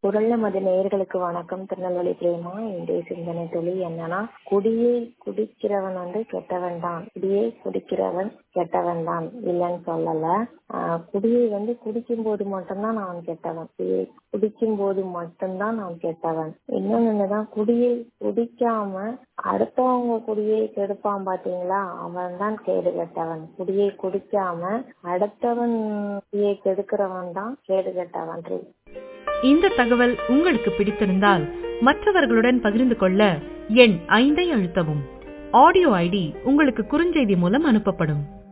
குரல் நமது நேயர்களுக்கு வணக்கம் திருநெல்வேலி பிரேமா இன்றைய சிந்தனை தொழில் என்னன்னா குடியை குடிக்கிறவன் வந்து கெட்டவன் தான் குடியை குடிக்கிறவன் கெட்டவன் தான் இல்லைன்னு சொல்லல ஆஹ் குடியை வந்து குடிக்கும் போது மட்டும்தான் நான் கெட்டவன் குடியை குடிக்கும் போது மட்டும்தான் நான் கெட்டவன் இன்னொன்னுதான் குடியை குடிக்காம அடுத்தவங்க குடியை கெடுப்பான் பாத்தீங்களா அவன் தான் கேடு கெட்டவன் குடியை குடிக்காம அடுத்தவன் குடியை கெடுக்கிறவன் தான் கேடு கெட்டவன் இந்த தகவல் உங்களுக்கு பிடித்திருந்தால் மற்றவர்களுடன் பகிர்ந்து கொள்ள எண் ஐந்தை அழுத்தவும் ஆடியோ ஐடி உங்களுக்கு குறுஞ்செய்தி மூலம் அனுப்பப்படும்